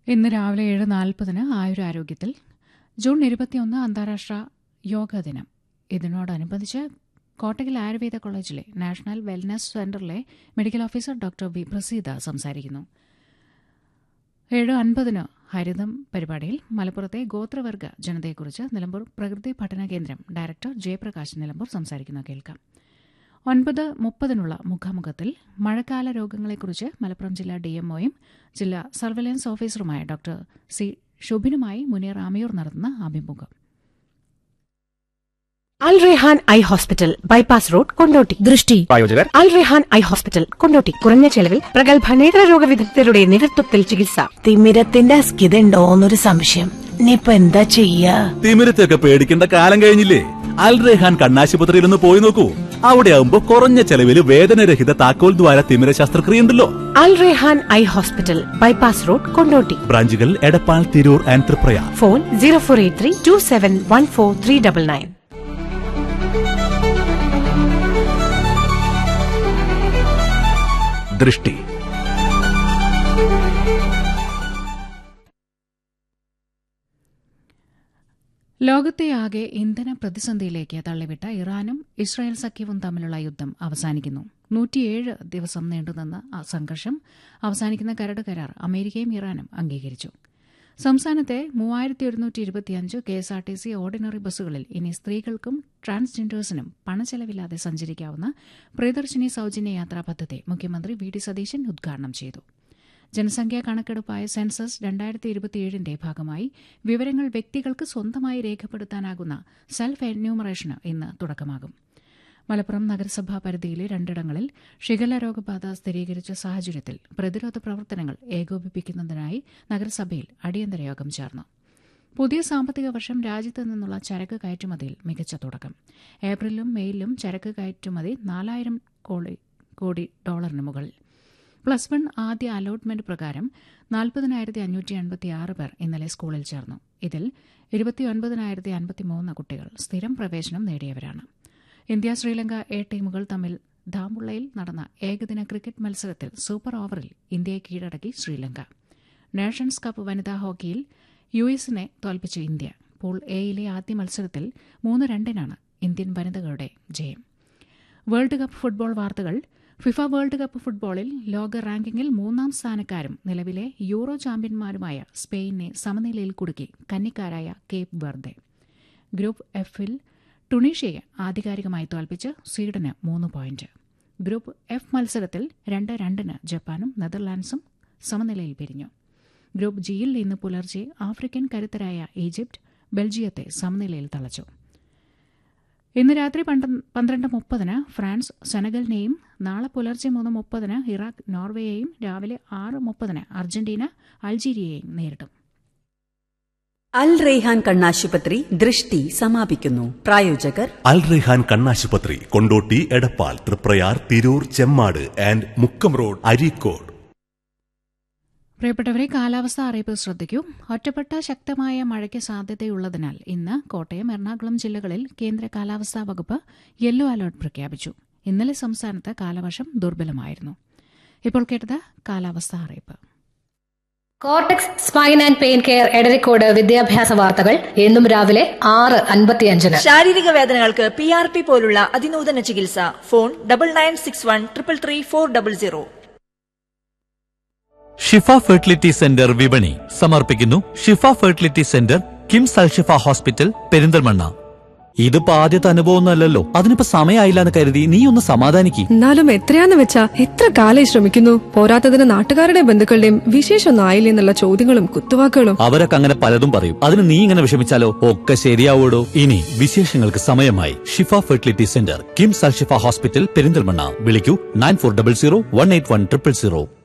ഇന്ന് രാവിലെ ഏഴ് നാൽപ്പതിന് ആയുരാരോഗ്യത്തിൽ ജൂൺ ഇരുപത്തിയൊന്ന് അന്താരാഷ്ട്ര യോഗ ദിനം ഇതിനോടനുബന്ധിച്ച് കോട്ടകൽ ആയുർവേദ കോളേജിലെ നാഷണൽ വെൽനസ് സെന്ററിലെ medical officer doctor V Praseetha സംസാരിക്കുന്നു ഏഴ് അൻപതിന് ഹരിതം പരിപാടിയിൽ മലപ്പുറത്തെ ഗോത്രവർഗ ജനതയെക്കുറിച്ച് നിലമ്പൂർ പ്രകൃതി പഠന കേന്ദ്രം ഡയറക്ടർ ജയപ്രകാശ് നിലമ്പൂർ സംസാരിക്കുന്ന കേൾക്കാം ഒൻപത് മുപ്പതിനുള്ള മുഖാമുഖത്തിൽ മഴക്കാല രോഗങ്ങളെക്കുറിച്ച് മലപ്പുറം ജില്ലാ ഡിഎംഒയും ജില്ലാ സർവൈലൻസ് ഓഫീസറുമായ ഡോക്ടർ സി ഷുബിനുമായി മുനീർ ആമിയൂർ നടത്തുന്ന അഭിമുഖം Al Rehan eye hospital bypass road Kondotty ദൃഷ്ടി പ്രായോജകർ അൽ റെഹാൻ ഐ ഹോസ്പിറ്റൽ കൊണ്ടോട്ടി കുറഞ്ഞ ചെലവിൽ പ്രഗത്ഭ നേത്രരോഗ വിദഗ്ധരുടെ നേതൃത്വത്തിൽ ചികിത്സ തിമിരത്തിന്റെ അസ്കിതണ്ടോന്നൊരു സംശയം ഇനിയിപ്പൊ എന്താ ചെയ്യാ തിമിരത്തെയൊക്കെ പേടിക്കേണ്ട കാലം കഴിഞ്ഞില്ലേ അൽ റെഹാൻ കണ്ണാശുപത്രിയിൽ ഒന്ന് പോയി നോക്കൂ അവിടെ ആവുമ്പോ കുറഞ്ഞ ചെലവിൽ വേദനരഹിത താക്കോൽ ദ്വാര തിമിര ശസ്ത്രക്രിയ ഉണ്ടല്ലോ Al Rehan eye hospital bypass road Kondotty ബ്രാഞ്ചുകൾ Edappal Tirur and Triprayar phone zero four eight three two seven one four three double nine ദൃഷ്ടി ലോകത്തെയാകെ ഇന്ധന പ്രതിസന്ധിയിലേക്ക് തള്ളിവിട്ട ഇറാനും ഇസ്രായേൽ സഖ്യവും തമ്മിലുള്ള യുദ്ധം അവസാനിക്കുന്നു നൂറ്റിയേഴ് ദിവസം നീണ്ടുനിന്ന ആ സംഘർഷം അവസാനിക്കുന്ന കരട് കരാർ അമേരിക്കയും ഇറാനും അംഗീകരിച്ചു സംസ്ഥാനത്തെ മൂവായിരത്തി ഒരുന്നൂറ്റി ഇരുപത്തിയഞ്ച് K S R T C ordinary ബസ്സുകളിൽ ഇനി സ്ത്രീകൾക്കും ട്രാൻസ്ജെൻഡേഴ്സിനും പണച്ചെലവില്ലാതെ സഞ്ചരിക്കാവുന്ന പ്രിയദർശിനി സൌജന്യ യാത്രാ പദ്ധതി മുഖ്യമന്ത്രി വി ഡി സതീശൻ ഉദ്ഘാടനം ചെയ്തു ജനസംഖ്യാ കണക്കെടുപ്പായ സെൻസസ് രണ്ടായിരത്തി ഇരുപത്തിയേഴിന്റെ ഭാഗമായി വിവരങ്ങൾ വ്യക്തികൾക്ക് സ്വന്തമായി രേഖപ്പെടുത്താനാകുന്ന സെൽഫ് എന്യൂമറേഷന് ഇന്ന് തുടക്കമാകും മലപ്പുറം നഗരസഭാ പരിധിയിലെ രണ്ടിടങ്ങളിൽ ഷിഗല്ല രോഗബാധ സ്ഥിരീകരിച്ച സാഹചര്യത്തിൽ പ്രതിരോധ പ്രവർത്തനങ്ങൾ ഏകോപിപ്പിക്കുന്നതിനായി നഗരസഭയിൽ അടിയന്തര യോഗം ചേർന്നു പുതിയ സാമ്പത്തിക വർഷം രാജ്യത്ത് നിന്നുള്ള ചരക്ക് കയറ്റുമതിയിൽ മികച്ച തുടക്കം ഏപ്രിലും മെയിലും ചരക്ക് കയറ്റുമതി നാലായിരം കോടി ഡോളറിന് മുകളിൽ പ്ലസ് വൺ ആദ്യ അലോട്ട്മെന്റ് പ്രകാരം നാൽപ്പതിനായിരത്തി അഞ്ഞൂറ്റി എൺപത്തി ആറ് പേർ ഇന്നലെ സ്കൂളിൽ ചേർന്നു ഇതിൽ ഇരുപത്തിയൊൻപതിനായിരത്തി അൻപത്തിമൂന്ന് കുട്ടികൾ സ്ഥിരം പ്രവേശനം നേടിയവരാണ് ഇന്ത്യ ശ്രീലങ്ക എ ടീമുകൾ തമ്മിൽ ധാമുള്ളയിൽ നടന്ന ഏകദിന ക്രിക്കറ്റ് മത്സരത്തിൽ സൂപ്പർ ഓവറിൽ ഇന്ത്യയെ കീഴടക്കി ശ്രീലങ്ക നേഷൻസ് കപ്പ് വനിതാ ഹോക്കിയിൽ യു എസിനെ തോൽപ്പിച്ചു ഇന്ത്യ പൂൾ എയിലെ ആദ്യ മത്സരത്തിൽ മൂന്ന് രണ്ടിനാണ് ഇന്ത്യൻ വനിതകളുടെ ജയം വേൾഡ് കപ്പ് ഫുട്ബോൾ വാർത്തകൾ ഫിഫ വേൾഡ് കപ്പ് ഫുട്ബോളിൽ ലോക റാങ്കിങ്ങിൽ മൂന്നാം സ്ഥാനക്കാരും നിലവിലെ യൂറോ ചാമ്പ്യന്മാരുമായ സ്പെയിനെ സമനിലയിൽ കുടുക്കി കന്നിക്കാരായ കേപ്പ് വെർദെ ഗ്രൂപ്പ് എഫിൽ ടുണീഷ്യയെ ആധികാരികമായി തോൽപ്പിച്ച് സ്വീഡന് മൂന്ന് പോയിന്റ് ഗ്രൂപ്പ് എഫ് മത്സരത്തിൽ രണ്ട് രണ്ടിന് ജപ്പാനും നെതർലാൻഡ്സും സമനിലയിൽ പിരിഞ്ഞു ഗ്രൂപ്പ് ജിയിൽ ഇന്ന് പുലർച്ചെ ആഫ്രിക്കൻ കരുത്തരായ ഈജിപ്ത് ബെൽജിയത്തെ സമനിലയിൽ തളച്ചു ഇന്ന് രാത്രി പന്ത്രണ്ട് മുപ്പതിന് ഫ്രാൻസ് സെനഗലിനെയും നാളെ പുലർച്ചെ മൂന്ന് മുപ്പതിന് ഇറാഖ് നോർവേയെയും രാവിലെ ആറ് മുപ്പതിന് അർജന്റീന അൾജീരിയയെയും നേരിടും അൽ റെയ്ഹാൻ കണ്ണാശുപത്രി ദൃഷ്ടി സമാപിക്കുന്നു പ്രായോജകർ അൽ റെഹാൻ കണ്ണാശുപത്രി കൊണ്ടോട്ടി എടപ്പാൾ തൃപ്രയാർ തിരൂർ ചെമ്മാട് ആൻഡ് മുക്കം റോഡ് അരീക്കോട് പ്രിയപ്പെട്ടവരെ കാലാവസ്ഥ അറിയിപ്പ് ശ്രദ്ധിക്കൂ ഒറ്റപ്പെട്ട ശക്തമായ മഴയ്ക്ക് സാധ്യതയുള്ളതിനാൽ ഇന്ന് കോട്ടയം എറണാകുളം ജില്ലകളിൽ കേന്ദ്ര കാലാവസ്ഥാ വകുപ്പ് യെല്ലോ അലർട്ട് പ്രഖ്യാപിച്ചു ഇന്നലെ സംസ്ഥാനത്ത് കാലവർഷം ദുർബലമായിരുന്നു ഇപ്പോൾ കേട്ടത് കാലാവസ്ഥാ അറിയിപ്പ് cortex spine and pain care Edarikode വിദ്യാഭ്യാസ വാർത്തകൾ എന്നും രാവിലെ ആറ് അൻപത്തിയഞ്ചിന് ശാരീരിക വേദനകൾക്ക് പി ആർ പി പോലുള്ള അതിനൂതന ചികിത്സ phone double nine six one triple three four double zero Shifa fertility centre വിപണി സമർപ്പിക്കുന്നു Shifa fertility centre KIMS Alshifa hospital Perinthalmanna ഇതിപ്പോ ആദ്യത്തെ അനുഭവമൊന്നുമല്ലല്ലോ അതിനിപ്പോ സമയമായില്ല എന്ന് കരുതി നീ ഒന്ന് സമാധാനിക്ക് എന്നാലും എത്രയാന്ന് വെച്ചാ എത്ര കാലായി ശ്രമിക്കുന്നു പോരാത്തതിന് നാട്ടുകാരുടെ ബന്ധുക്കളുടെയും വിശേഷമൊന്നും ആയില്ലേ എന്നുള്ള ചോദ്യങ്ങളും കുത്തുവാക്കുകളും അവരൊക്കെ അങ്ങനെ പലതും പറയും അതിന് നീ ഇങ്ങനെ വിഷമിച്ചാലോ ഒക്കെ ശരിയാവോടോ ഇനി വിശേഷങ്ങൾക്ക് സമയമായി Shifa fertility centre KIMS Alshifa hospital Perinthalmanna വിളിക്കൂ nine four double zero one eight one triple zero